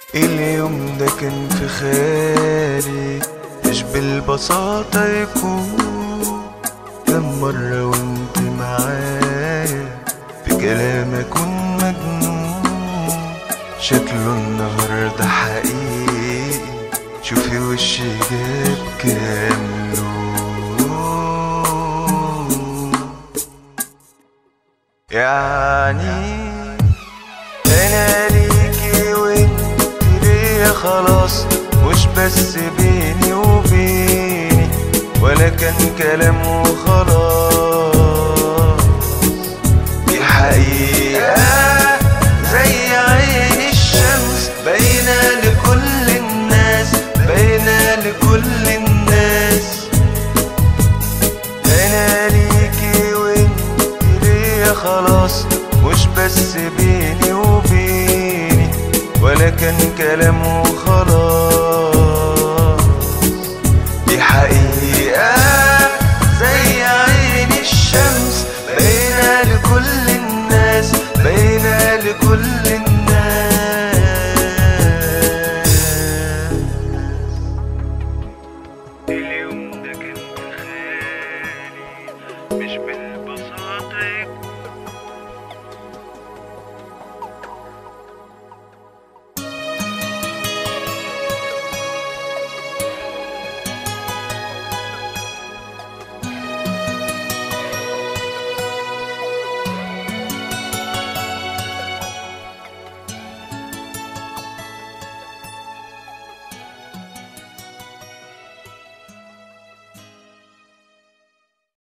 اليوم ده كان في خيالي مش بالبساطة يكون كم مرة وانت معايا في كلام اكون مجنون شكله النهاردة حقيقي شوفي وشي جاب كام لون يعني انا ليكي وانت ليا خلاص مش بس بيني وبيني ولا كان كلام وخلاص دي حقيقة